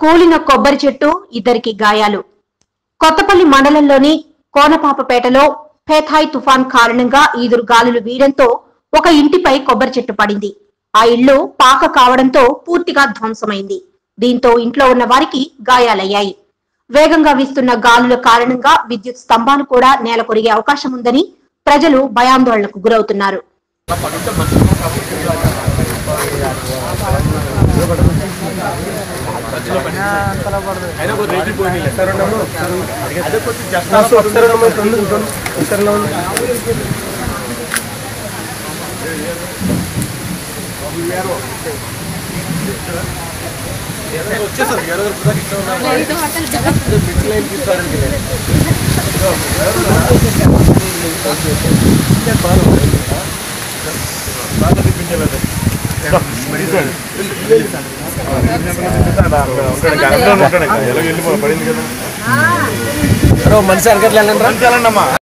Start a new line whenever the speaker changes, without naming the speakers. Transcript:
కూలిన కొబ్బరి చెట్టు ఇద్దరికి గాయాలు కొత్తపల్లి మండలంలోని కోనపాపపేటలో ఫేథాయ్ తుఫాన్ కారణంగా ఈదురు గాలులు వీయడంతో ఒక ఇంటిపై కొబ్బరి చెట్టు పడింది ఆ ఇల్లు పాక కావడంతో పూర్తిగా ధ్వంసమైంది దీంతో ఇంట్లో ఉన్న వారికి గాయాలయ్యాయి వేగంగా వీస్తున్న గాలుల కారణంగా విద్యుత్ స్తంభాలు కూడా నేల కొరిగే అవకాశం ఉందని ప్రజలు భయాందోళనకు గురవుతున్నారు
మనిషి అరగట్లేదంటారా